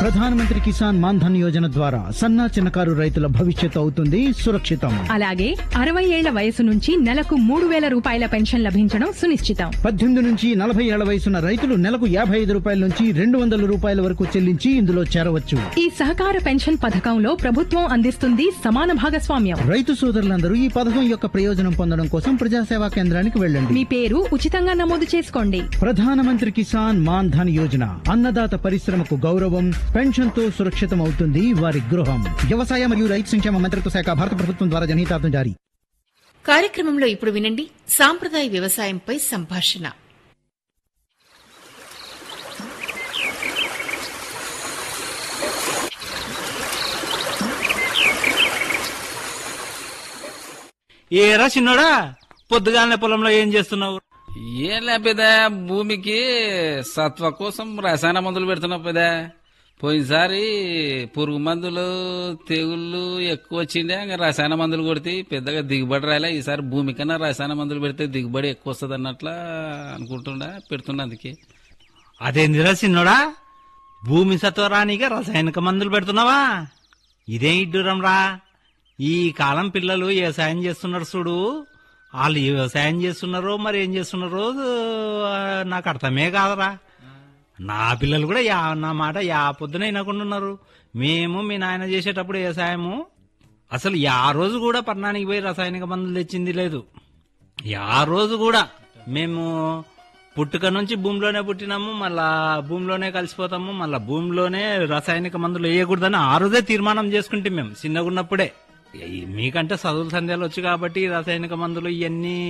ప్రధానమంత్రి కిసాన్ మాన్ ధన్ యోజన ద్వారా సన్నా చిన్నకారు రైతుల భవిష్యత్తు అవుతుంది సురక్షితం అలాగే అరవై ఏళ్ల వయసు నుంచి నెలకు మూడు వేల రూపాయల పెన్షన్ లభించడం సునిశ్చితం పద్దెనిమిది నుంచి నలభై ఏళ్ల వయసున్న రైతులు నెలకు యాభై ఐదు రూపాయల నుంచి రెండు వందల రూపాయల వరకు చెల్లించి ఇందులో చేరవచ్చు ఈ సహకార పెన్షన్ పథకంలో ప్రభుత్వం అందిస్తుంది సమాన భాగస్వామ్యం రైతు సోదరులందరూ ఈ పథకం యొక్క ప్రయోజనం పొందడం కోసం ప్రజాసేవా కేంద్రానికి వెళ్ళండి మీ పేరు ఉచితంగా నమోదు చేసుకోండి ప్రధానమంత్రి కిసాన్ మాన్ ధన్ యోజన అన్నదాత పరిశ్రమకు గౌరవం పెన్షన్ తో సురక్షితం అవుతుంది వారి గృహం వ్యవసాయ మరియు రైతు సంక్షేమ మంత్రిత్వ శాఖ భారత ప్రభుత్వం ద్వారా జనహితార్థం జారీ కార్యక్రమంలో ఇప్పుడు వినండి సాంప్రదాయ వ్యవసాయంపై సంభాషణ ఏరా చిన్నోడా పొద్దుగాలనే పొలంలో ఏం చేస్తున్నావు ఏం లేపేదా భూమికి సత్వ కోసం రసాయన మందులు పెడుతున్నావు పెదా పోయినసారి పురుగు మందులు తెగుళ్ళు ఎక్కువ వచ్చిండే ఇంకా రసాయన మందులు కొడితే పెద్దగా దిగుబడి రాలే ఈసారి భూమి కన్నా రసాయన మందులు పెడితే దిగుబడి ఎక్కువ వస్తుంది అన్నట్లా అనుకుంటుండా పెడుతున్నా అందుకే అదేందిరా చిన్నోడా భూమి సత్వరానిగా రసాయనిక మందులు పెడుతున్నావా ఇదేం ఇడ్డురం రా ఈ కాలం పిల్లలు వ్యవసాయం చేస్తున్నారు చూడు వాళ్ళు ఏ వ్యవసాయం చేస్తున్నారో మరి ఏం చేస్తున్నారో ఆ, నాకు అర్థమే కాదరా నా పిల్లలు కూడా యా నా మాట యా పొద్దున వినకుండా ఉన్నారు మేము మీ నాయన చేసేటప్పుడు వ్యవసాయము అసలు యా రోజు కూడా పట్టణానికి పోయి రసాయనిక మందులు తెచ్చింది లేదు యా రోజు కూడా మేము పుట్టుక నుంచి భూమిలోనే పుట్టినాము మళ్ళా భూమిలోనే కలిసిపోతాము మళ్ళా భూమిలోనే రసాయనిక మందులు వేయకూడదని ఆ రోజే తీర్మానం చేసుకుంటే మేము చిన్నగా ఉన్నప్పుడే ఈ- మీకంటే చదువుల సందేహాలు వచ్చు కాబట్టి ఈ రసాయనిక మందులు ఇవన్నీ